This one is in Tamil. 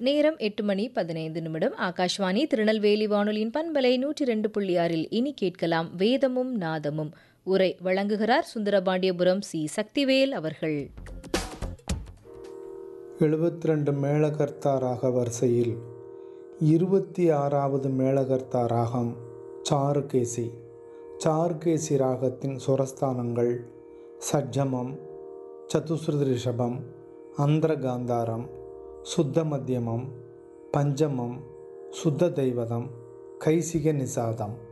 நேரம் எட்டு மணி பதினைந்து நிமிடம் ஆகாஷ்வாணி திருநெல்வேலி வானொலியின் பண்பலை நூற்றி ரெண்டு புள்ளி ஆறில் இனி கேட்கலாம் வேதமும் நாதமும் உரை வழங்குகிறார் சுந்தரபாண்டியபுரம் சி சக்திவேல் அவர்கள் எழுபத்தி ரெண்டு மேளகர்த்தா ராக வரிசையில் இருபத்தி ஆறாவது மேளகர்த்தா ராகம் சாருகேசி சாருகேசி ராகத்தின் சுரஸ்தானங்கள் சஜ்ஜமம் சதுஸ்ருதி ரிஷபம் அந்தரகாந்தாரம் சுத்த மத்தியமம் பஞ்சமம் சுத்த தெய்வதம் கைசிக நிசாதம்